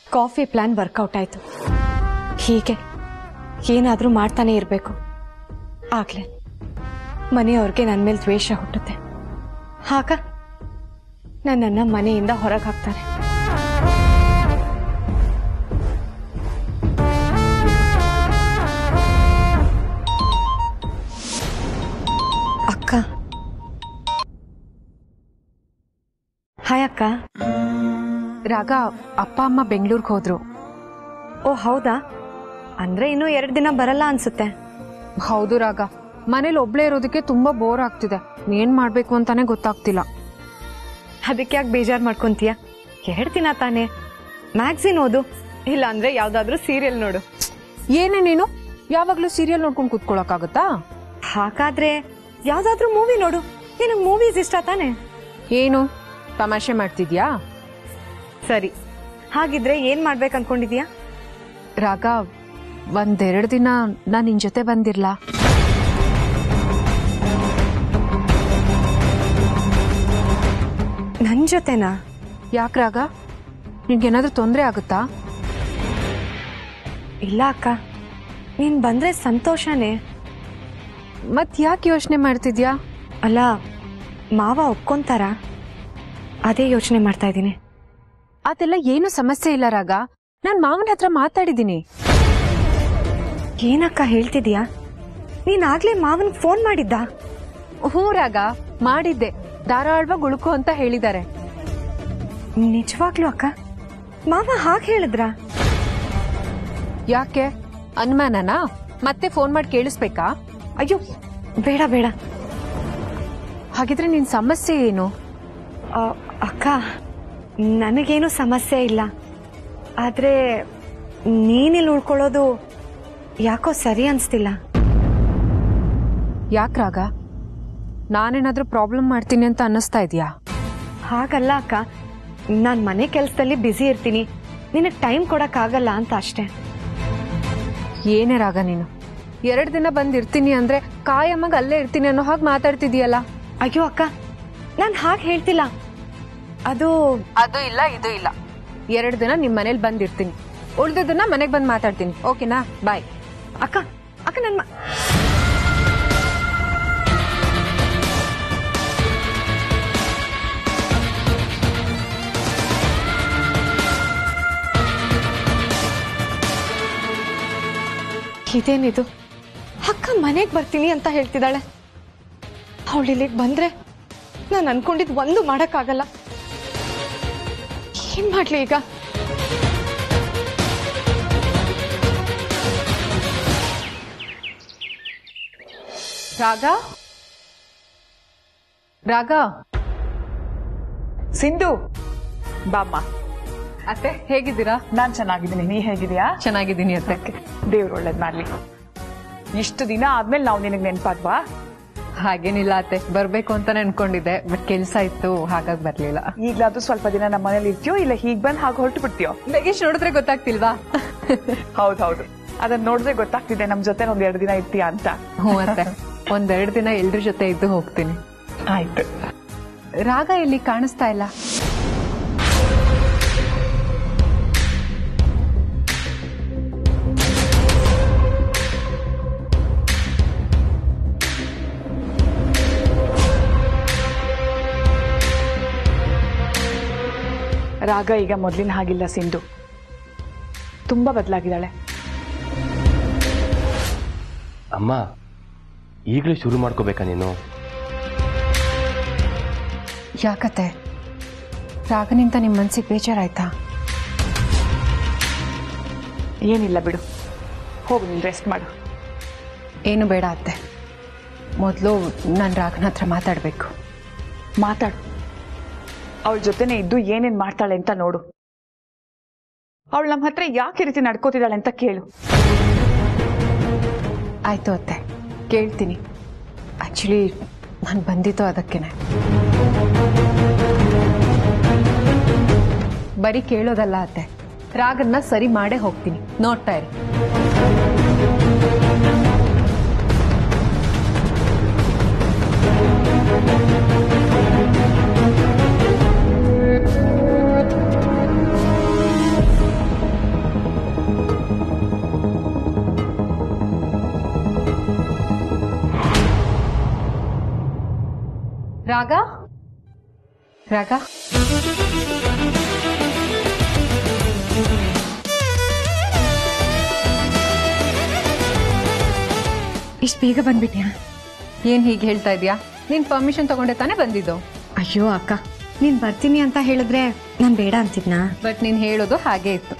Coffee plan workout ಆಯ್ತು ಹೀಗೆ ಏನಾದರೂ ಮಾಡ್ತಾನೆ ಇರಬೇಕು ಆಗ್ಲೇ ಮನೆಯವ್ರಿಗೆ ನನ್ನ ಮೇಲೆ ದ್ವೇಷ ಹುಟ್ಟುತ್ತೆ ಆಗ ನನ್ನನ್ನು ಮನೆಯಿಂದ ಹೊರಗೆ ಹಾಕ್ತಾರೆ ಅಕ್ಕ ಹಾಯ್ ಅಕ್ಕ ರಾಗ ಅಪ್ಪ ಅಮ್ಮ ಬೆಂಗಳೂರಿಗೆ ಹೋದ್ರು ಓ ಹೌದಾ ಅಂದ್ರೆ ಇನ್ನು ಎರಡು ದಿನ ಬರಲ್ಲ ಅನ್ಸುತ್ತೆ ಹೌದು ರಾಗ ಮನೇಲಿ ಒಬ್ಳೇ ಇರೋದಕ್ಕೆ ತುಂಬಾ ಬೋರ್ ಆಗ್ತಿದೆ ಏನ್ ಮಾಡ್ಬೇಕು ಅಂತಾನೆ ಗೊತ್ತಾಗ್ತಿಲ್ಲ ಅದಕ್ಕೆ ಯಾಕೆ ಬೇಜಾರು ಮಾಡ್ಕೊಂತೀಯ ಎರಡು ದಿನ ತಾನೇ ಮ್ಯಾಗ್ಝಿನ್ ಓದು ಇಲ್ಲ ಅಂದ್ರೆ ಯಾವ್ದಾದ್ರೂ ಸೀರಿಯಲ್ ನೋಡು ಏನೇ ನೀನು ಯಾವಾಗ್ಲೂ ಸೀರಿಯಲ್ ನೋಡ್ಕೊಂಡು ಕೂತ್ಕೊಳಕ್ಕಾಗತ್ತಾ ಹಾಗಾದ್ರೆ ಯಾವ್ದಾದ್ರೂ ಮೂವಿ ನೋಡು ನಿನಗೆ ಮೂವೀಸ್ ಇಷ್ಟ ತಾನೆ ಏನು ತಮಾಷೆ ಮಾಡ್ತಿದ್ಯಾ ಸರಿ ಹಾಗಿದ್ರೆ ಏನ್ ಮಾಡ್ಬೇಕು ಅನ್ಕೊಂಡಿದ್ಯಾ ರಾಗ ಒಂದೆರಡು ದಿನ ನಾನ್ ನಿನ್ ಜೊತೆ ಬಂದಿರ್ಲಾ ನನ್ ಜೊತೆನಾ ಯಾಕ್ ರಾಗ ನಿನ್ಗೇನಾದ್ರೂ ತೊಂದರೆ ಆಗುತ್ತಾ ಇಲ್ಲ ಅಕ್ಕ ನೀನ್ ಬಂದ್ರೆ ಸಂತೋಷನೇ ಮತ್ ಯಾಕೆ ಯೋಚನೆ ಮಾಡ್ತಿದ್ಯಾ ಅಲ್ಲ ಮಾವ ಒಪ್ಕೊಂತಾರ ಅದೇ ಯೋಚನೆ ಮಾಡ್ತಾ ಇದ್ದೀನಿ ಅದೆಲ್ಲ ಏನು ಸಮಸ್ಯೆ ಇಲ್ಲ ರಾಗ ನಾನ್ ಮಾವನ ಹತ್ರ ಮಾತಾಡಿದ್ದೀನಿ ಏನಕ್ಕ ಹೇಳ್ತಿದ್ಯಾ ನೀನ್ ಆಗ್ಲೇ ಮಾವನ್ ಫೋನ್ ಮಾಡಿದ್ದ ಹ್ಞೂ ರಾಗ ಮಾಡಿದ್ದೆ ಧಾರಾಳವಾಗಿ ಉಳ್ಕೊ ಅಂತ ಹೇಳಿದ್ದಾರೆ ನಿಜವಾಗ್ಲೂ ಅಕ್ಕ ಮಾವ ಹಾಗೆ ಹೇಳಿದ್ರ ಯಾಕೆ ಅನುಮಾನನಾ ಮತ್ತೆ ಫೋನ್ ಮಾಡಿ ಕೇಳಿಸ್ಬೇಕಾ ಅಯ್ಯೋ ಬೇಡ ಬೇಡ ಹಾಗಿದ್ರೆ ನಿನ್ ಸಮಸ್ಯೆ ಏನು ಆ, ಅಕ್ಕ ನನಗೇನು ಸಮಸ್ಯೆ ಇಲ್ಲ ಆದ್ರೆ ನೀನಿಲ್ಲಿ ಉಳ್ಕೊಳ್ಳೋದು ಯಾಕೋ ಸರಿ ಅನ್ಸ್ತಿಲ್ಲ ಯಾಕ್ ರಾಗ ನಾನೇನಾದ್ರೂ ಪ್ರಾಬ್ಲಮ್ ಮಾಡ್ತೀನಿ ಅಂತ ಅನ್ನಿಸ್ತಾ ಇದೆಯಾ ಹಾಗಲ್ಲ ಅಕ್ಕ ನಾನ್ ಮನೆ ಕೆಲಸದಲ್ಲಿ ಬ್ಯುಸಿ ಇರ್ತೀನಿ ನಿನಗೆ ಟೈಮ್ ಕೊಡಕ್ಕಾಗಲ್ಲ ಅಂತ ಅಷ್ಟೇ ಏನೇ ರಾಗ ನೀನು ಎರಡ್ ದಿನ ಬಂದಿರ್ತೀನಿ ಅಂದ್ರೆ ಕಾಯಮ್ಮಗ್ ಅಲ್ಲೇ ಇರ್ತೀನಿ ಅನ್ನೋ ಹಾಗೆ ಮಾತಾಡ್ತಿದೀಯಲ್ಲ ಅಯ್ಯೋ ಅಕ್ಕ ನಾನ್ ಹಾಗೆ ಹೇಳ್ತಿಲ್ಲ ಅದು ಅದು ಇಲ್ಲ ಇದು ಇಲ್ಲ ಎರಡ್ ದಿನ ನಿಮ್ ಮನೇಲಿ ಬಂದಿರ್ತೀನಿ ಉಳ್ದಿದ್ದನ್ನ ಮನೆಗ್ ಬಂದ್ ಮಾತಾಡ್ತೀನಿ ಓಕೆನಾ ಬಾಯ್ ಅಕ್ಕ ಅಕ್ಕ ನನ್ ಮ- ಇದೇನಿದು ಅಕ್ಕ ಮನೆಗ್ ಬರ್ತೀನಿ ಅಂತ ಹೇಳ್ತಿದ್ದಾಳೆ ಅವಳು ಇಲ್ಲಿಗೆ ಬಂದ್ರೆ ನಾನು ಅನ್ಕೊಂಡಿದ್ ಒಂದು ಮಾಡಕ್ಕಾಗಲ್ಲ ಏನ್ ಮಾಡ್ಲಿ ಈಗ ರಾಗ ರಾಗ ಸಿಂಧು ಬಾಮ್ಮ ಅತ್ತೆ ಹೇಗಿದ್ದೀರಾ ನಾನ್ ಚೆನ್ನಾಗಿದ್ದೀನಿ ನೀ ಹೇಗಿದ್ಯಾ ಚೆನ್ನಾಗಿದ್ದೀನಿ ಅತ್ತೆ ದೇವ್ರು ಒಳ್ಳೇದ್ ಮಾಡ್ಲಿ ಇಷ್ಟು ದಿನ ಆದ್ಮೇಲೆ ನಾವು ನಿನಗ್ ನೆನ್ಪಾದ್ವಾ ಹಾಗೇನಿಲ್ಲ ಅತ್ತೆ ಬರ್ಬೇಕು ಅಂತಾನೆ ಅನ್ಕೊಂಡಿದ್ದೆ ಬಟ್ ಕೆಲ್ಸ ಇತ್ತು ಹಾಗಾಗಿ ಬರ್ಲಿಲ್ಲ ಈಗ್ಲಾದ್ರೂ ಸ್ವಲ್ಪ ದಿನ ನಮ್ಮ ಮನೇಲಿ ಇರ್ತೀಯೋ ಇಲ್ಲ ಹೀಗ್ ಬಂದ್ ಹಾಗೆ ಹೊರಟು ಬಿಡ್ತೀಯೋ ಲಗೇಜ್ ನೋಡಿದ್ರೆ ಗೊತ್ತಾಗ್ತಿಲ್ವಾ ಹೌದ್ ಹೌದು ಅದನ್ನ ನೋಡಿದ್ರೆ ಗೊತ್ತಾಗ್ತಿದೆ ನಮ್ ಜೊತೆ ಒಂದ್ ಎರಡು ದಿನ ಇರ್ತೀಯಾ ಅಂತ ಹ್ಞೂ ಅತ್ತೆ ಒಂದೆರಡು ದಿನ ಎಲ್ರ ಜೊತೆ ಇದ್ದು ಹೋಗ್ತೀನಿ ಆಯ್ತು ರಾಗ ಇಲ್ಲಿ ಕಾಣಿಸ್ತಾ ಇಲ್ಲ ರಾಗ ಈಗ ಮೊದ್ಲಿನ ಹಾಗಿಲ್ಲ ಸಿಂಧು ತುಂಬಾ ಬದಲಾಗಿದ್ದಾಳೆ ಅಮ್ಮ ಈಗಲೇ ಶುರು ಮಾಡ್ಕೋಬೇಕಾ ನೀನು ಯಾಕತ್ತೆ ರಾಗನಿಂದ ನಿಮ್ಮ ಮನ್ಸಿಗೆ ಬೇಜಾರಾಯ್ತಾ ಏನಿಲ್ಲ ಬಿಡು ಹೋಗು ನೀನ್ ರೆಸ್ಟ್ ಮಾಡು ಏನು ಬೇಡ ಅತ್ತೆ ಮೊದಲು ನಾನು ರಾಗನ ಹತ್ರ ಮಾತಾಡಬೇಕು ಮಾತಾಡು ಅವಳ ಜೊತೆನೆ ಇದ್ದು ಏನೇನ್ ಮಾಡ್ತಾಳೆ ಅಂತ ನೋಡು ಅವಳು ನಮ್ಮ ಹತ್ರ ಯಾಕೆ ಈ ರೀತಿ ನಡ್ಕೋತಿದ್ದಾಳೆ ಅಂತ ಕೇಳು ಆಯ್ತು ಅತ್ತೆ ಕೇಳ್ತೀನಿ ಆಕ್ಚುಲಿ ನಾನು ಬಂದಿದ್ದು ಅದಕ್ಕೇನೆ ಬರೀ ಕೇಳೋದಲ್ಲ ಅತ್ತೆ ರಾಗನ್ನ ಸರಿ ಮಾಡೇ ಹೋಗ್ತೀನಿ ನೋಡ್ತಾ ಇರಿ ರಾಗ ರಾಗ ಇಷ್ಟು ಬೇಗ ಬಂದ್ಬಿಟ್ಯಾ ಏನ್ ಹೀಗೆ ಹೇಳ್ತಾ ಇದೀಯಾ ನೀನ್ ಪರ್ಮಿಷನ್ ತಗೊಂಡೆ ತಾನೇ ಬಂದಿದ್ದು ಅಯ್ಯೋ ಅಕ್ಕ ನೀನ್ ಬರ್ತೀನಿ ಅಂತ ಹೇಳಿದ್ರೆ ನಾನ್ ಬೇಡ ಅಂತಿದ್ನಾ ಬಟ್ ನೀನ್ ಹೇಳೋದು ಹಾಗೆ ಇತ್ತು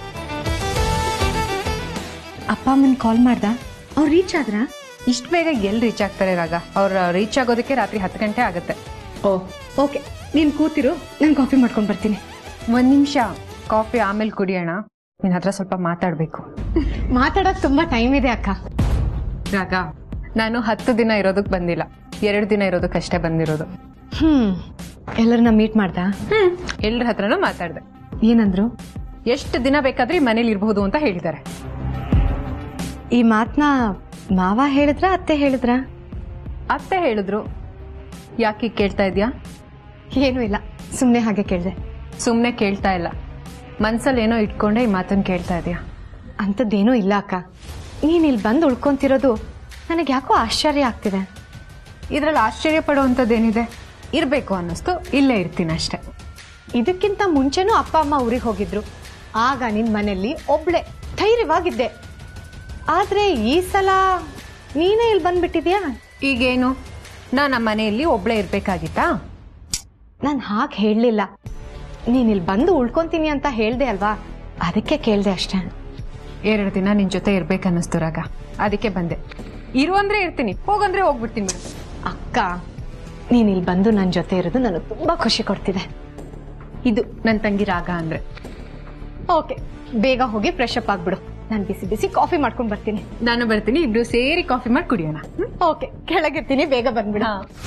ಅಪ್ಪ ಅಮ್ಮನ್ ಕಾಲ್ ಮಾಡ್ದ ಅವ್ರು ರೀಚ್ ಆದ್ರ ಇಷ್ಟ ಬೇಗ ಎಲ್ಲಿ ರೀಚ್ ಆಗ್ತಾರೆ ರಾಗ ಅವ್ರ ರೀಚ್ ಆಗೋದಕ್ಕೆ ರಾತ್ರಿ ಹತ್ತು ಗಂಟೆ ಆಗುತ್ತೆ ಓ ಓಕೆ ನೀನ್ ಕೂತಿರು ನಾನು ಕಾಫಿ ಮಾಡ್ಕೊಂಡ್ ಬರ್ತೀನಿ ಒಂದ್ ನಿಮಿಷ ಕಾಫಿ ಆಮೇಲೆ ಕುಡಿಯೋಣ ನಿನ್ ಹತ್ರ ಸ್ವಲ್ಪ ಮಾತಾಡ್ಬೇಕು ಮಾತಾಡಕ್ ತುಂಬಾ ಟೈಮ್ ಇದೆ ಅಕ್ಕ ರಾಗ ನಾನು ಹತ್ತು ದಿನ ಇರೋದಕ್ ಬಂದಿಲ್ಲ ಎರಡು ದಿನ ಇರೋದಕ್ಕಷ್ಟೇ ಬಂದಿರೋದು ಹ್ಮ್ ಎಲ್ಲರನ್ನ ಮೀಟ್ ಮಾಡ್ದ ಹ್ಮ್ ಎಲ್ರ ಹತ್ರನೂ ಮಾತಾಡ್ದೆ ಏನಂದ್ರು ಎಷ್ಟು ದಿನ ಬೇಕಾದ್ರೆ ಈ ಮನೇಲಿ ಇರ್ಬಹುದು ಅಂತ ಹೇಳಿದ್ದಾರೆ ಈ ಮಾತ್ನ ಮಾವ ಹೇಳಿದ್ರ ಅತ್ತೆ ಹೇಳಿದ್ರ ಅತ್ತೆ ಹೇಳಿದ್ರು ಯಾಕೆ ಕೇಳ್ತಾ ಇದ್ಯಾ ಏನೂ ಇಲ್ಲ ಸುಮ್ನೆ ಹಾಗೆ ಕೇಳ್ದೆ ಸುಮ್ನೆ ಕೇಳ್ತಾ ಇಲ್ಲ ಮನ್ಸಲ್ಲಿ ಏನೋ ಇಟ್ಕೊಂಡೆ ಈ ಮಾತನ್ನ ಕೇಳ್ತಾ ಇದೀಯಾ ಅಂಥದ್ದೇನೂ ಇಲ್ಲ ಅಕ್ಕ ನೀನ್ ಇಲ್ಲಿ ಬಂದು ಉಳ್ಕೊಂತಿರೋದು ನನಗೆ ಯಾಕೋ ಆಶ್ಚರ್ಯ ಆಗ್ತಿದೆ ಇದ್ರಲ್ಲಿ ಆಶ್ಚರ್ಯ ಪಡುವಂಥದ್ದೇನಿದೆ ಇರ್ಬೇಕು ಅನ್ನಿಸ್ತು ಇಲ್ಲೇ ಇರ್ತೀನಿ ಅಷ್ಟೇ ಇದಕ್ಕಿಂತ ಮುಂಚೆನೂ ಅಪ್ಪ ಅಮ್ಮ ಊರಿಗೆ ಹೋಗಿದ್ರು ಆಗ ನಿನ್ ಮನೆಯಲ್ಲಿ ಒಬ್ಳೆ ಧೈರ್ಯವಾಗಿದ್ದೆ ಆದ್ರೆ ಈ ಸಲ ನೀನೇ ಇಲ್ಲಿ ಬಂದ್ಬಿಟ್ಟಿದ್ಯಾ ಈಗೇನು ನಾನು ನಮ್ಮ ಮನೆಯಲ್ಲಿ ಒಬ್ಳೆ ಇರ್ಬೇಕಾಗಿತ್ತಾ ನಾನು ಹಾಗೆ ಹೇಳಲಿಲ್ಲ ನೀನ್ ಇಲ್ಲಿ ಬಂದು ಉಳ್ಕೊಂತೀನಿ ಅಂತ ಹೇಳ್ದೆ ಅಲ್ವಾ ಅದಕ್ಕೆ ಕೇಳ್ದೆ ಅಷ್ಟೇ ಎರಡು ದಿನ ನಿನ್ ಜೊತೆ ಇರ್ಬೇಕನ್ನಿಸ್ತು ರಾಗ ಅದಕ್ಕೆ ಬಂದೆ ಇರು ಅಂದ್ರೆ ಇರ್ತೀನಿ ಹೋಗಂದ್ರೆ ಹೋಗ್ಬಿಡ್ತೀನಿ ಬಿಡು ಅಕ್ಕ ನೀನ್ ಇಲ್ಲಿ ಬಂದು ನನ್ನ ಜೊತೆ ಇರೋದು ನನಗೆ ತುಂಬಾ ಖುಷಿ ಕೊಡ್ತಿದೆ ಇದು ನನ್ನ ತಂಗಿ ರಾಗ ಅಂದ್ರೆ ಓಕೆ ಬೇಗ ಹೋಗಿ ಫ್ರೆಶ್ ಅಪ್ ಆಗ್ಬಿಡು ನಾನು ಬಿಸಿ ಬಿಸಿ ಕಾಫಿ ಮಾಡ್ಕೊಂಡು ಬರ್ತೀನಿ ನಾನು ಬರ್ತೀನಿ ಇಬ್ರು ಸೇರಿ ಕಾಫಿ ಮಾಡಿ ಕುಡಿಯೋಣ ಹ್ಮ್? ಓಕೆ ಕೆಳಗಿರ್ತೀನಿ ಬೇಗ ಬಂದ್ಬಿಡು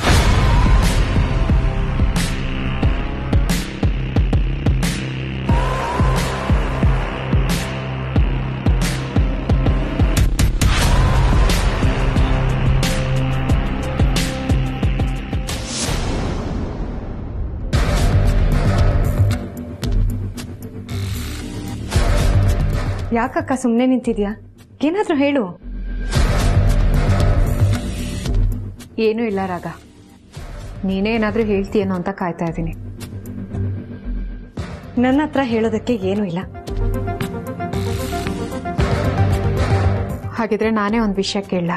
ಯಾಕಕ್ಕ ಸುಮ್ಮನೆ ನಿಂತಿದ್ಯಾ ಏನಾದ್ರೂ ಹೇಳು ಏನೂ ಇಲ್ಲ ರಾಗ ನೀನೇ ಏನಾದ್ರೂ ಹೇಳ್ತೀಯೇನೋ ಅಂತ ಕಾಯ್ತಾ ಇದ್ದೀನಿ ನನ್ನ ಹತ್ರ ಹೇಳೋದಕ್ಕೆ ಏನೂ ಇಲ್ಲ ಹಾಗಿದ್ರೆ ನಾನೇ ಒಂದು ವಿಷಯ ಕೇಳಲ್ಲ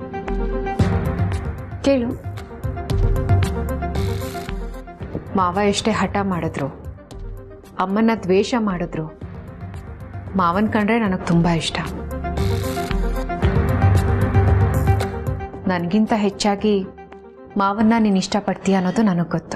ಕೇಳು ಮಾವ ಎಷ್ಟೇ ಹಠ ಮಾಡಿದ್ರು ಅಮ್ಮನ ದ್ವೇಷ ಮಾಡಿದ್ರು ಮಾವನ್ ಕಂಡ್ರೆ ನನಗೆ ತುಂಬಾ ಇಷ್ಟ ನನಗಿಂತ ಹೆಚ್ಚಾಗಿ ಮಾವನ್ನ ನೀನು ಇಷ್ಟಪಡ್ತೀಯ ಅನ್ನೋದು ನನಗೆ ಗೊತ್ತು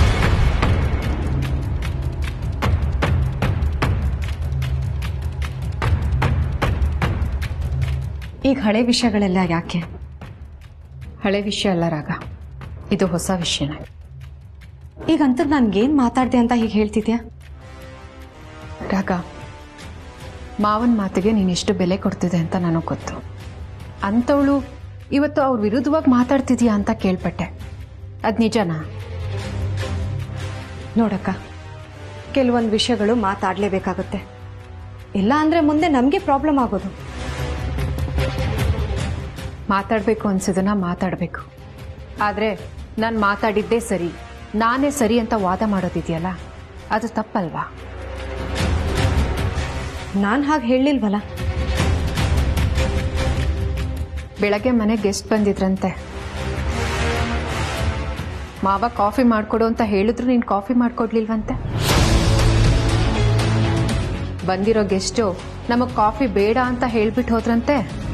ಈಗ ಹಳೆ ವಿಷಯಗಳೆಲ್ಲ ಯಾಕೆ ಹಳೆ ವಿಷಯ ಅಲ್ಲ ರಾಗ ಇದು ಹೊಸ ವಿಷಯನೇ ಈಗ ಅಂತ ನನ್ಗೇನ್ ಮಾತಾಡ್ದೆ ಅಂತ ಹೀಗೆ ಹೇಳ್ತಿದ್ಯಾ ರಾಗ ಮಾವನ ಮಾತಿಗೆ ನೀನು ಎಷ್ಟು ಬೆಲೆ ಕೊಡ್ತಿದೆ ಅಂತ ನನಗೆ ಗೊತ್ತು ಅಂಥವಳು ಇವತ್ತು ಅವ್ರ ವಿರುದ್ಧವಾಗಿ ಮಾತಾಡ್ತಿದ್ಯಾ ಅಂತ ಕೇಳ್ಪಟ್ಟೆ ಅದು ನಿಜನಾ ನೋಡಕ್ಕ ಕೆಲವೊಂದು ವಿಷಯಗಳು ಮಾತಾಡ್ಲೇಬೇಕಾಗುತ್ತೆ ಇಲ್ಲ ಅಂದ್ರೆ ಮುಂದೆ ನಮ್ಗೆ ಪ್ರಾಬ್ಲಮ್ ಆಗೋದು ಮಾತಾಡಬೇಕು ಅನ್ಸಿದನ್ನ ಮಾತಾಡಬೇಕು ಆದರೆ ನಾನು ಮಾತಾಡಿದ್ದೇ ಸರಿ ನಾನೇ ಸರಿ ಅಂತ ವಾದ ಮಾಡೋದಿದೆಯಲ್ಲ ಅದು ತಪ್ಪಲ್ವಾ ನಾನ್ ಹಾಗೆ ಹೇಳಿಲ್ವಲ್ಲ ಬೆಳಗ್ಗೆ ಮನೆ ಗೆಸ್ಟ್ ಬಂದಿದ್ರಂತೆ ಮಾವ ಕಾಫಿ ಮಾಡ್ಕೊಡು ಅಂತ ಹೇಳಿದ್ರು ನೀನು ಕಾಫಿ ಮಾಡ್ಕೊಡ್ಲಿಲ್ವಂತೆ ಬಂದಿರೋ ಗೆಸ್ಟು ನಮಗೆ ಕಾಫಿ ಬೇಡ ಅಂತ ಹೇಳ್ಬಿಟ್ಟು ಹೋದ್ರಂತೆ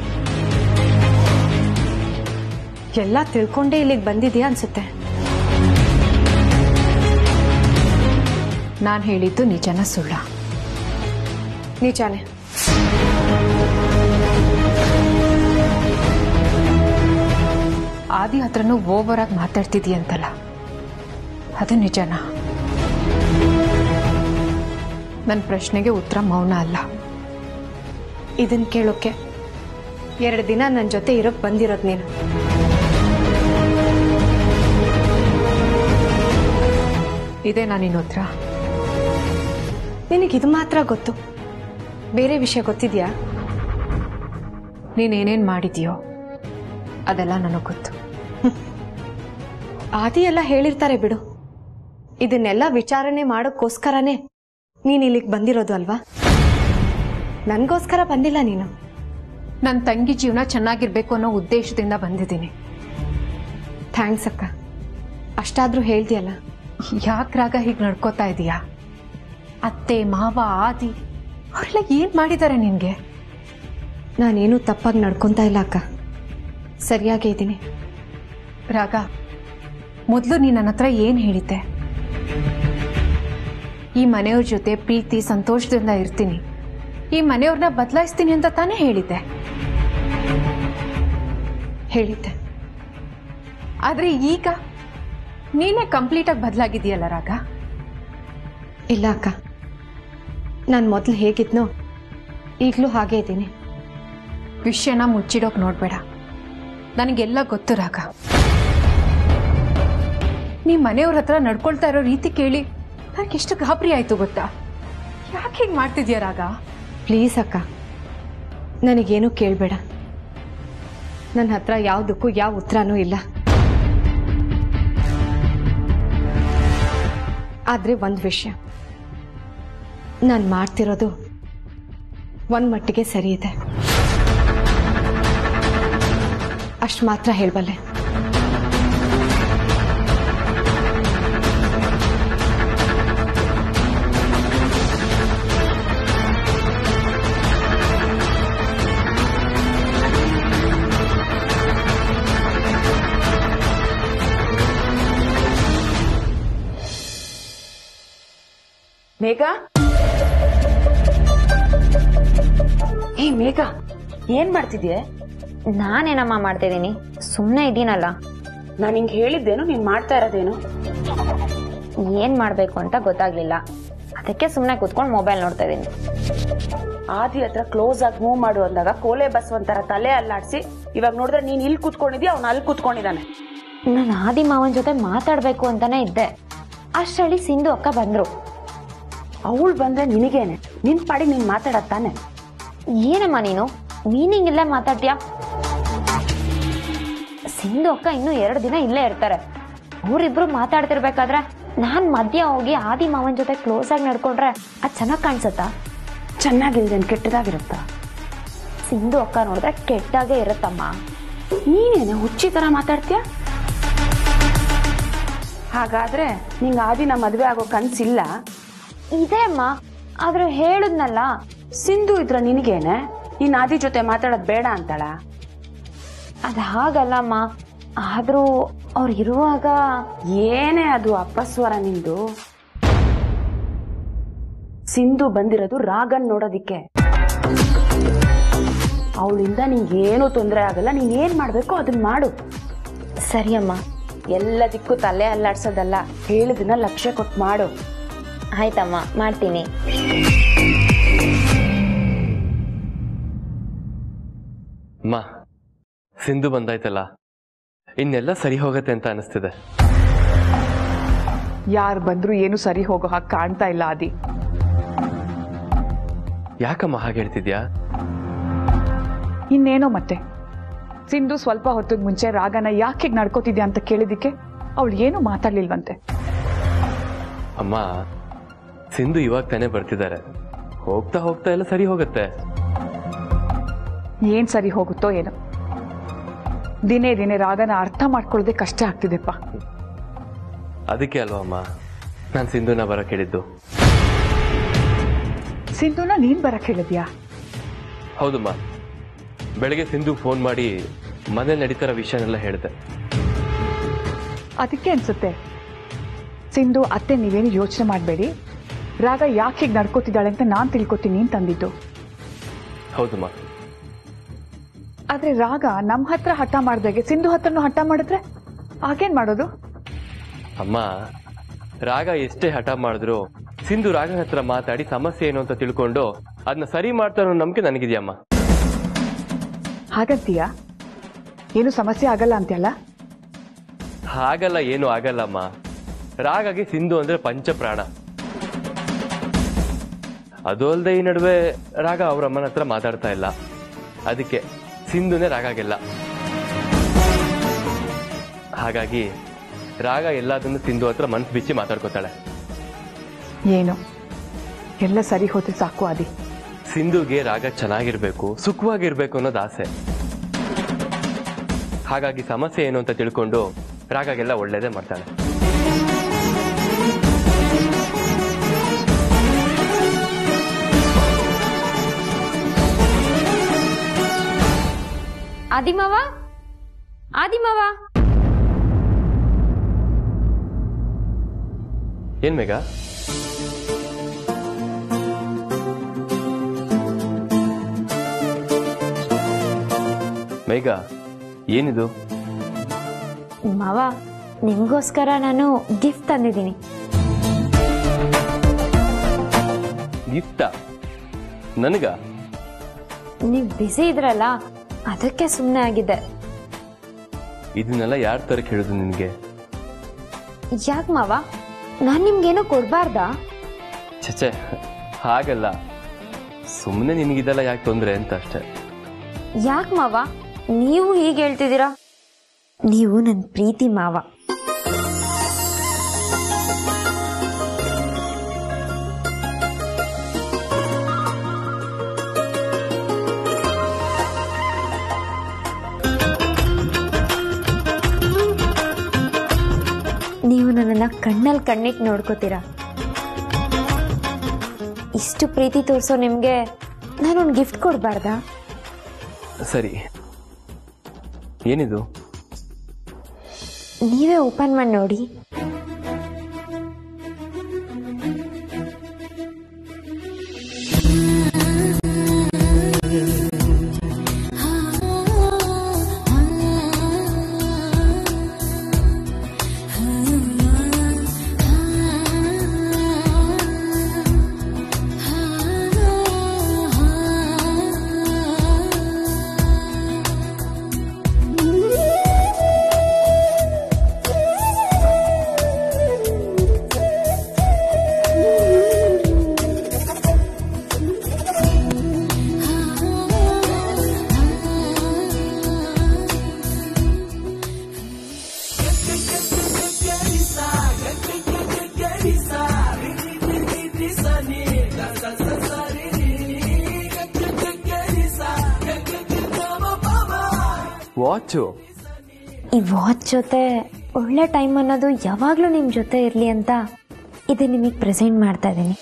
ಎಲ್ಲ ತಿಳ್ಕೊಂಡೇ ಇಲ್ಲಿಗೆ ಬಂದಿದ್ಯಾ ಅನ್ಸುತ್ತೆ ನಾನು ಹೇಳಿದ್ದು ನಿಜನ ಸುಳ್ಳ ನಿಜಾನೇ ಆದಿ ಹತ್ರನೂ ಓವರ್ ಆಗಿ ಮಾತಾಡ್ತಿದೀಯಂತಲ್ಲ ಅದು ನಿಜನಾ ನನ್ನ ಪ್ರಶ್ನೆಗೆ ಉತ್ತರ ಮೌನ ಅಲ್ಲ ಇದನ್ ಕೇಳೋಕೆ ಎರಡು ದಿನ ನನ್ನ ಜೊತೆ ಇರೋಕ್ ಬಂದಿರೋದ್ ನೀನು ಇದೇ ನಾನಿನ್ನ ಉತ್ತರ ನಿನಗೆ ಇದು ಮಾತ್ರ ಗೊತ್ತು ಬೇರೆ ವಿಷಯ ಗೊತ್ತಿದ್ಯಾ ನೀನೇನೇನು ಮಾಡಿದ್ಯೋ ಅದೆಲ್ಲ ನನಗೆ ಗೊತ್ತು ಆದಿ ಎಲ್ಲ ಹೇಳಿರ್ತಾರೆ ಬಿಡು ಇದನ್ನೆಲ್ಲ ವಿಚಾರಣೆ ಮಾಡೋಕ್ಕೋಸ್ಕರನೇ ನೀನು ಇಲ್ಲಿಗೆ ಬಂದಿರೋದು ಅಲ್ವಾ ನನಗೋಸ್ಕರ ಬಂದಿಲ್ಲ ನೀನು ನನ್ನ ತಂಗಿ ಜೀವನ ಚೆನ್ನಾಗಿರ್ಬೇಕು ಅನ್ನೋ ಉದ್ದೇಶದಿಂದ ಬಂದಿದ್ದೀನಿ ಥ್ಯಾಂಕ್ಸ್ ಅಕ್ಕ ಅಷ್ಟಾದ್ರೂ ಹೇಳ್ದಿಯಲ್ಲ ಯಾಕೆ ರಾಗ ಹೀಗೆ ನಡ್ಕೋತಾ ಇದೀಯಾ ಅತ್ತೆ ಮಾವ ಆದಿ ಅವರೆಲ್ಲ ಏನ್ ಮಾಡಿದ್ದಾರೆ ನಿನ್ಗೆ ನಾನೇನು ತಪ್ಪಾಗಿ ನಡ್ಕೊತಾ ಇಲ್ಲ ಅಕ್ಕ ಸರಿಯಾಗೇ ಇದ್ದೀನಿ ರಾಗ ಮೊದಲು ನೀ ನನ್ನ ಹತ್ರ ಏನು ಹೇಳಿದ್ದೆ ಈ ಮನೆಯವ್ರ ಜೊತೆ ಪ್ರೀತಿ ಸಂತೋಷದಿಂದ ಇರ್ತೀನಿ ಈ ಮನೆಯವ್ರನ್ನ ಬದಲಾಯಿಸ್ತೀನಿ ಅಂತ ತಾನೇ ಹೇಳಿದ್ದೆ ಹೇಳಿದ್ದೆ ಆದ್ರೆ ಈಗ ನೀನೇ ಕಂಪ್ಲೀಟಾಗಿ ಬದಲಾಗಿದೆಯಲ್ಲ ರಾಗ ಇಲ್ಲ ಅಕ್ಕ ನಾನು ಮೊದಲು ಹೇಗಿದ್ನೋ ಈಗಲೂ ಹಾಗೇ ಇದ್ದೀನಿ ವಿಷಯನ ಮುಚ್ಚಿಡೋಕ್ ನೋಡ್ಬೇಡ ನನಗೆಲ್ಲ ಗೊತ್ತು ರಾಗ ನೀ ಮನೆಯವ್ರ ಹತ್ರ ನಡ್ಕೊಳ್ತಾ ಇರೋ ರೀತಿ ಕೇಳಿ ನನಗೆ ಎಷ್ಟು ಗಾಬರಿ ಆಯ್ತು ಗೊತ್ತಾ ಯಾಕೆ ಹೀಗೆ ಮಾಡ್ತಿದ್ಯಾ ರಾಗ ಪ್ಲೀಸ್ ಅಕ್ಕ ನನಗೇನು ಕೇಳಬೇಡ ನನ್ನ ಹತ್ರ ಯಾವುದಕ್ಕೂ ಯಾವ ಉತ್ತರನೂ ಇಲ್ಲ ಆದರೆ ಒಂದು ವಿಷಯ ನಾನು ಮಾಡ್ತಿರೋದು ಒಂದು ಮಟ್ಟಿಗೆ ಸರಿ ಇದೆ ಅಷ್ಟು ಮಾತ್ರ ಹೇಳಬಲ್ಲೆ ಮೇಘ ಏ ಮೇಘ ಏನ್ ಮಾಡ್ತಿದ್ಯೆ ನಾನೇನಮ್ಮ ಮಾಡ್ತಿದ್ದೀನಿ ಸುಮ್ಮನೆ ಇದ್ದೀನಲ್ಲ ನಾನು ಹಿಂಗೆ ಹೇಳಿದ್ದೇನು ನೀನು ಮಾಡ್ತಾ ಇರೋದೇನು ಏನ್ ಮಾಡ್ಬೇಕು ಅಂತ ಗೊತ್ತಾಗ್ಲಿಲ್ಲ ಅದಕ್ಕೆ ಸುಮ್ಮನೆ ಕೂತ್ಕೊಂಡು ಮೊಬೈಲ್ ನೋಡ್ತಾ ಇದ್ದೀನಿ ಆದಿ ಹತ್ರ ಕ್ಲೋಸ್ ಆಗಿ ಮೂವ್ ಮಾಡು ಅಂದಾಗ ಕೋಲೆ ಬಸ್ ಒಂಥರ ತಲೆ ಅಲ್ಲಾಡ್ಸಿ ಇವಾಗ ನೋಡಿದ್ರೆ ನೀನ್ ಇಲ್ಲಿ ಕೂತ್ಕೊಂಡಿದ್ಯಾ ಅವ್ನು ಅಲ್ಲಿ ಕೂತ್ಕೊಂಡಿದ್ದಾನೆ ನಾನು ಆದಿ ಮಾವನ್ ಜೊತೆ ಮಾತಾಡ್ಬೇಕು ಅಂತಾನೆ ಇದ್ದೆ ಅಷ್ಟರಲ್ಲಿ ಸಿಂಧು ಅಕ್ಕ ಬಂದ್ರು ಅವಳು ಬಂದ್ರೆ ನಿನಗೇನೆ ನಿನ್ ಪಾಡಿ ನೀನ್ ಮಾತಾಡತ್ ತಾನೆ ಏನಮ್ಮ ನೀನು ಮೀನಿಂಗ್ ಇಲ್ಲೇ ಮಾತಾಡ್ತೀಯಾ ಸಿಂಧು ಅಕ್ಕ ಇನ್ನೂ ಎರಡು ದಿನ ಇಲ್ಲೇ ಇರ್ತಾರೆ ಅವರಿಬ್ರು ಮಾತಾಡ್ತಿರ್ಬೇಕಾದ್ರೆ ನಾನ್ ಮಧ್ಯ ಹೋಗಿ ಆದಿ ಮಾವನ್ ಜೊತೆ ಕ್ಲೋಸ್ ಆಗಿ ನಡ್ಕೊಂಡ್ರೆ ಅದ್ ಚೆನ್ನಾಗ್ ಕಾಣಿಸುತ್ತಾ ಚೆನ್ನಾಗಿಲ್ದೇನು ಕೆಟ್ಟದಾಗಿರುತ್ತಾ ಸಿಂಧು ಅಕ್ಕ ನೋಡಿದ್ರೆ ಕೆಟ್ಟಾಗೆ ಇರುತ್ತಮ್ಮ ನೀನೇನೆ ಹುಚ್ಚಿ ತರ ಮಾತಾಡ್ತೀಯ ಹಾಗಾದ್ರೆ ನಿಂಗೆ ಆದಿನ ಮದ್ವೆ ಆಗೋ ಕನ್ಸಿಲ್ಲ ಇದೆ ಅಮ್ಮ ಆದ್ರೆ ಹೇಳುದ್ನಲ್ಲ ಸಿಂಧು ಇದ್ರ ನಿನಗೇನೆ ನೀನ್ ಆದಿ ಜೊತೆ ಮಾತಾಡೋದ್ ಬೇಡ ಅಂತಾಳ ಅದ್ ಹಾಗಲ್ಲಮ್ಮ ಆದ್ರೂ ಅವ್ರು ಇರುವಾಗ ಏನೇ ಅದು ಅಪಸ್ವರ ನಿಂದು ಸಿಂಧು ಬಂದಿರೋದು ರಾಗನ್ ನೋಡೋದಿಕ್ಕೆ ಅವಳಿಂದ ನಿಂಗೇನು ತೊಂದರೆ ಆಗಲ್ಲ ನೀನ್ ಏನ್ ಮಾಡ್ಬೇಕು ಅದನ್ನ ಮಾಡು ಸರಿ ಅಮ್ಮ ಎಲ್ಲದಕ್ಕೂ ತಲೆ ಅಲ್ಲಾಡ್ಸೋದಲ್ಲ ಹೇಳಿದನ್ನ ಲಕ್ಷ್ಯ ಕೊಟ್ಟು ಮಾಡು ಆಯ್ತಮ್ಮ ಮಾಡ್ತೀನಿ ಅಮ್ಮ ಸಿಂಧು ಬಂದಾಯ್ತಲ್ಲ ಇನ್ನೆಲ್ಲ ಸರಿ ಹೋಗತ್ತೆ ಅಂತ ಅನಿಸ್ತಿದೆ ಯಾರು ಬಂದ್ರು ಏನು ಸರಿ ಹೋಗೋ ಹಾಗೆ ಕಾಣ್ತಾ ಇಲ್ಲ ಆದಿ ಯಾಕಮ್ಮ ಹಾಗೆ ಹೇಳ್ತಿದ್ಯಾ ಇನ್ನೇನೋ ಮತ್ತೆ ಸಿಂಧು ಸ್ವಲ್ಪ ಹೊತ್ತಿಗೆ ಮುಂಚೆ ರಾಗನ ಯಾಕೆ ಹೀಗೆ ನಡ್ಕೋತಿದ್ಯಾ ಅಂತ ಕೇಳಿದಿಕ್ಕೆ ಅವಳು ಏನು ಮಾತಾಡ್ಲಿಲ್ವಂತೆ ಅಮ್ಮ ಸಿಂಧು ಇವಾಗ ತಾನೇ ಬರ್ತಿದ್ದಾರೆ ಹೋಗ್ತಾ ಹೋಗ್ತಾ ಎಲ್ಲ ಸರಿ ಹೋಗುತ್ತೆ ಏನ್ ಸರಿ ಹೋಗುತ್ತೋ ಏನೋ ದಿನೇ ದಿನೇ ರಾಗನ ಅರ್ಥ ಮಾಡ್ಕೊಳ್ಳೋದೇ ಕಷ್ಟ ಆಗ್ತಿದೆಪ್ಪ ಅದಕ್ಕೆ ಅಲ್ವಾ ಅಮ್ಮ ನಾನು ಸಿಂಧುನ ಬರಕ್ಕೆ ಹೇಳಿದ್ದು ಸಿಂಧುನ ನೀನ್ ಬರಕ್ ಹೇಳಿದ್ಯಾ ಹೌದಮ್ಮ ಬೆಳಗ್ಗೆ ಸಿಂಧು ಫೋನ್ ಮಾಡಿ ಮನೆ ನಡೀತಾರ ವಿಷಯನೆಲ್ಲ ಹೇಳಿದೆ ಅದಕ್ಕೆ ಅನ್ಸುತ್ತೆ ಸಿಂಧು ಅತ್ತೆ ನೀವೇನು ಯೋಚನೆ ಮಾಡಬೇಡಿ ರಾಗ ಯಾಕೆ ಹೀಗೆ ನಡ್ಕೋತಿದ್ದಾಳೆ ಅಂತ ನಾನ್ ತಿಳ್ಕೊತೀನಿ ಅಂತಂದಿದ್ದು ಹೌದಮ್ಮ ಆದ್ರೆ ರಾಗ ನಮ್ ಹತ್ರ ಹಠ ಮಾಡ್ದಾಗೆ ಸಿಂಧು ಹತ್ರನೂ ಹಠ ಮಾಡಿದ್ರೆ ಆಗೇನ್ ಮಾಡೋದು ಅಮ್ಮ ರಾಗ ಎಷ್ಟೇ ಹಠ ಮಾಡಿದ್ರು ಸಿಂಧು ರಾಗನ ಹತ್ರ ಮಾತಾಡಿ ಸಮಸ್ಯೆ ಏನು ಅಂತ ತಿಳ್ಕೊಂಡು ಅದನ್ನ ಸರಿ ಮಾಡ್ತಾರೋ ಅನ್ನೋ ನಂಬಿಕೆ ನನಗಿದೆಯಮ್ಮ ಹಾಗಂತೀಯಾ ಏನು ಸಮಸ್ಯೆ ಆಗಲ್ಲ ಅಂತ್ಯಲ್ಲ ಹಾಗಲ್ಲ ಏನು ಆಗಲ್ಲಮ್ಮ ರಾಗಾಗಿ ಸಿಂಧು ಅಂದ್ರೆ ಪಂಚಪ್ರಾಣ ಅದು ಅಲ್ಲದೆ ಈ ನಡುವೆ ರಾಗ ಅವ್ರ ಅಮ್ಮನ ಹತ್ರ ಮಾತಾಡ್ತಾ ಇಲ್ಲ ಅದಕ್ಕೆ ಸಿಂಧುನೇ ರಾಗಾಗಿಲ್ಲ ಹಾಗಾಗಿ ರಾಗ ಎಲ್ಲದನ್ನು ಸಿಂಧು ಹತ್ರ ಮನ್ಸು ಬಿಚ್ಚಿ ಮಾತಾಡ್ಕೋತಾಳೆ ಏನು ಎಲ್ಲ ಸರಿ ಹೋದ್ರೆ ಸಾಕು ಆದಿ ಸಿಂಧುಗೆ ರಾಗ ಚೆನ್ನಾಗಿರ್ಬೇಕು ಸುಖವಾಗಿರ್ಬೇಕು ಅನ್ನೋದು ಆಸೆ ಹಾಗಾಗಿ ಸಮಸ್ಯೆ ಏನು ಅಂತ ತಿಳ್ಕೊಂಡು ರಾಗಗೆಲ್ಲ ಒಳ್ಳೇದೇ ಮಾಡ್ತಾಳೆ ಆದಿಮಾವ ಆದಿಮಾವ ಏನ್ ಮೇಘ ಮೇಘ ಏನಿದು ಮಾವ ನಿಮ್ಗೋಸ್ಕರ ನಾನು ಗಿಫ್ಟ್ ತಂದಿದ್ದೀನಿ ಗಿಫ್ಟಾ ನನಗ ನೀವು ಬ್ಯುಸಿ ಇದ್ರಲ್ಲ ಅದಕ್ಕೆ ಸುಮ್ಮನೆ ಆಗಿದ್ದೆ ಇದನ್ನೆಲ್ಲ ಯಾರ ತರ ಕೇಳುದು ನಿನ್ಗೆ ಯಾಕೆ ಮಾವ ನಾನು ನಿಮ್ಗೇನೋ ಕೊಡಬಾರ್ದಾ ಚಚೆ ಹಾಗಲ್ಲ ಸುಮ್ಮನೆ ನಿನ್ಗಿದೆಲ್ಲ ಯಾಕೆ ತೊಂದ್ರೆ ಅಂತ ಅಷ್ಟೇ ಯಾಕೆ ಮಾವ ನೀವು ಹೀಗೆ ಹೇಳ್ತಿದ್ದೀರಾ ನೀವು ನನ್ನ ಪ್ರೀತಿ ಮಾವ ನೀವು ನನ್ನನ್ನ ಕಣ್ಣಲ್ಲಿ ಕಣ್ಣಿಟ್ಟು ನೋಡ್ಕೋತೀರಾ ಇಷ್ಟು ಪ್ರೀತಿ ತೋರಿಸೋ ನಿಮಗೆ ನಾನೊಂದು ಗಿಫ್ಟ್ ಕೊಡಬಾರ್ದಾ ಸರಿ ಏನಿದು ನೀವೇ ಓಪನ್ ಮಾಡಿ ನೋಡಿ ವಾಚು ಈ ವಾಚ್ ಜೊತೆ ಒಳ್ಳೆ ಟೈಮ್ ಅನ್ನೋದು ಯಾವಾಗಲೂ ನಿಮ್ಮ ಜೊತೆ ಇರಲಿ ಅಂತ ಇದು ನಿಮಗೆ ಪ್ರೆಸೆಂಟ್ ಮಾಡ್ತಾ ಇದ್ದೀನಿ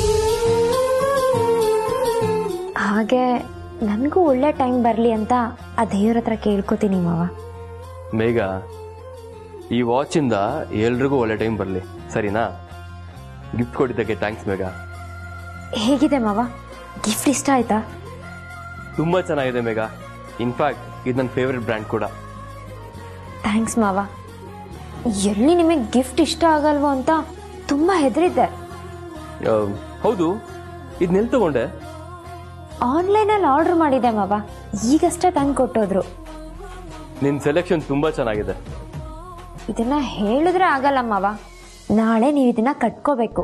ಹಾಗೆ ನನಗೂ ಒಳ್ಳೆ ಟೈಮ್ ಬರಲಿ ಅಂತ ಆ ದೇವ್ರ ಹತ್ರ ಕೇಳ್ಕೊತೀನಿ ಮಾವ ಮೇಘ ಈ ವಾಚಿಂದ ಎಲ್ರಿಗೂ ಒಳ್ಳೆ ಟೈಮ್ ಬರಲಿ ಸರಿನಾ ಗಿಫ್ಟ್ ಕೊಟ್ಟಿದ್ದಕ್ಕೆ ಥ್ಯಾಂಕ್ಸ್ ಮೇಘ ಹೇಗಿದೆ ಮಾವ ಗಿಫ್ಟ್ ಇಷ್ಟ ಆಯ್ತಾ ತುಂಬಾ ಚೆನ್ನಾಗಿದೆ ಮೇಘ ಇನ್ಫ್ಯಾಕ್ಟ್ ಇದು ನನ್ನ ಫೇವ್ರೆಟ್ ಬ್ರ್ಯಾಂಡ್ ಕೂಡ ಥ್ಯಾಂಕ್ಸ್ ಮಾವ ಎಲ್ಲಿ ನಿಮಗೆ ಗಿಫ್ಟ್ ಇಷ್ಟ ಆಗಲ್ವೋ ಅಂತ ತುಂಬ ಹೆದರಿದ್ದೆ ಆ, ಹೌದು ಇದನ್ನೆಲ್ಲಿ ತಗೊಂಡೆ ಆನ್ಲೈನಲ್ಲಿ ಆರ್ಡರ್ ಮಾಡಿದೆ ಮಾವ ಈಗಷ್ಟೇ ತಂದು ಕೊಟ್ಟೋದ್ರು ನಿನ್ನ ಸೆಲೆಕ್ಷನ್ ತುಂಬಾ ಚೆನ್ನಾಗಿದೆ ಇದನ್ನ ಹೇಳಿದ್ರೆ ಆಗಲ್ಲ ಮಾವ ನಾಳೆ ನೀವು ಇದನ್ನ ಕಟ್ಕೋಬೇಕು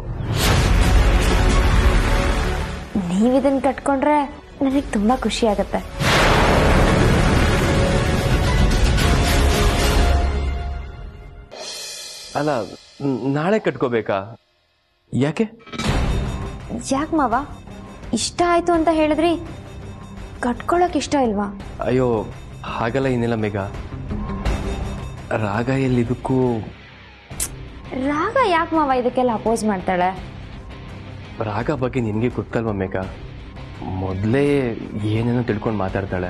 ನೀವು ಇದನ್ನ ಕಟ್ಕೊಂಡ್ರೆ ನನಗೆ ತುಂಬಾ ಖುಷಿ ಆಗುತ್ತೆ ಅಲ್ಲ ನ್- ನಾಳೆ ಕಟ್ಕೋಬೇಕಾ ಯಾಕೆ ಯಾಕೆ ಮಾವ ಇಷ್ಟ ಆಯ್ತು ಅಂತ ಹೇಳಿದ್ರಿ ಕಟ್ಕೊಳಕ್ ಇಷ್ಟ ಇಲ್ವಾ ಅಯ್ಯೋ ಹಾಗಲ್ಲ ಏನಿಲ್ಲ ಮೇಘ ರಾಗ ಎಲ್ಲಿದಕ್ಕೂ ರಾಗ ಯಾಕೆ ಮಾವ ಇದಕ್ಕೆಲ್ಲ ಅಪೋಸ್ ಮಾಡ್ತಾಳೆ ರಾಗ ಬಗ್ಗೆ ನಿನಗೆ ಗೊತ್ತಲ್ವಾ ಮೇಘ ಮೊದಲೇ ಏನೇನೋ ತಿಳ್ಕೊಂಡು ಮಾತಾಡ್ತಾಳೆ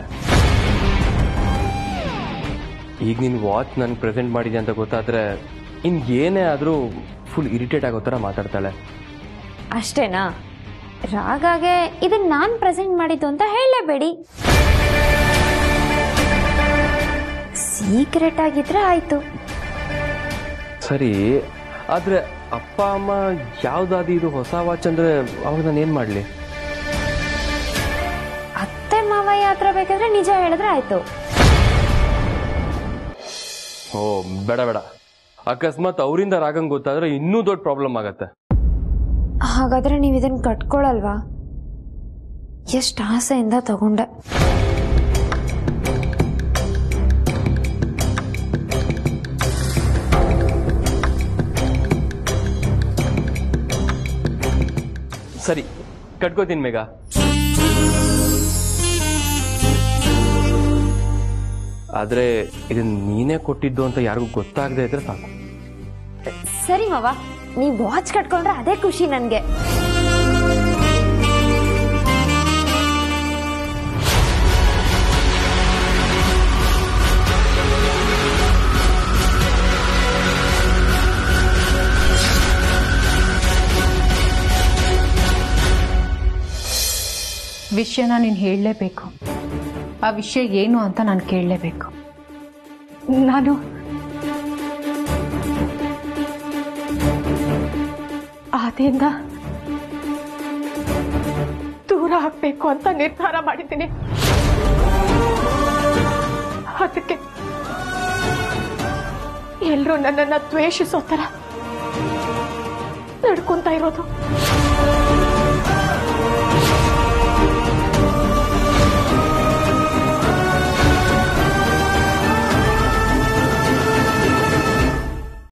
ಈಗ ನೀನು ವಾಚ್ ನನ್ಗೆ ಪ್ರೆಸೆಂಟ್ ಮಾಡಿದೆ ಅಂತ ಗೊತ್ತಾದ್ರೆ ಇನ್ ಏನೇ ಆದರೂ ಫುಲ್ ಇರಿಟೇಟ್ ಆಗೋ ಥರ ಮಾತಾಡ್ತಾಳೆ ಅಷ್ಟೇನಾ ರಾಗಾಗೆ ಇದನ್ನ ನಾನು ಪ್ರೆಸೆಂಟ್ ಮಾಡಿದ್ದು ಅಂತ ಹೇಳಲೇಬೇಡಿ ಸೀಕ್ರೆಟ್ ಆಗಿದ್ರೆ ಆಯ್ತು ಸರಿ ಆದರೆ ಅಪ್ಪ ಅಮ್ಮ ಯಾವ್ದಾದ್ರು ಇದು ಹೊಸ ವಾಚ್ ಅಂದರೆ ಅವಾಗ ನಾನು ಏನು ಮಾಡಲಿ ಅತ್ತೆ ಮಾವಯ್ಯ ಹತ್ರ ಬೇಕಾದ್ರೆ ನಿಜ ಹೇಳಿದ್ರೆ ಆಯ್ತು ಓ ಬೇಡ ಬೇಡ ಅಕಸ್ಮಾತ್ ಅವರಿಂದ ರಾಗಂಗ್ ಗೊತ್ತಾದ್ರೆ ಇನ್ನೂ ದೊಡ್ಡ ಪ್ರಾಬ್ಲಮ್ ಆಗತ್ತೆ ಹಾಗಾದ್ರೆ ನೀವು ಇದನ್ನ ಕಟ್ಕೊಳಲ್ವಾ ಎಷ್ಟು ಆಸೆಯಿಂದ ತಗೊಂಡೆ ಸರಿ ಕಟ್ಕೋತೀನಿ ಮೇಘ ಆದ್ರೆ ಇದನ್ನ ನೀನೇ ಕೊಟ್ಟಿದ್ದು ಅಂತ ಯಾರಿಗೂ ಗೊತ್ತಾಗದೆ ಇದ್ರೆ ಸಾಕು ಸರಿ ಮಾವ ನೀವ್ ವಾಚ್ ಕಟ್ಕೊಂಡ್ರೆ ಅದೇ ಖುಷಿ ನನ್ಗೆ ವಿಷಯನ ನೀನು ಹೇಳಲೇಬೇಕು ಆ ವಿಷಯ ಏನು ಅಂತ ನಾನು ಕೇಳಲೇಬೇಕು ನಾನು ಆದಿಯಿಂದ ದೂರ ಹಾಕ್ಬೇಕು ಅಂತ ನಿರ್ಧಾರ ಮಾಡಿದ್ದೀನಿ ಅದಕ್ಕೆ ಎಲ್ಲರೂ ನನ್ನನ್ನ ದ್ವೇಷಿಸೋ ಥರ ನಡ್ಕೊಂತ ಇರೋದು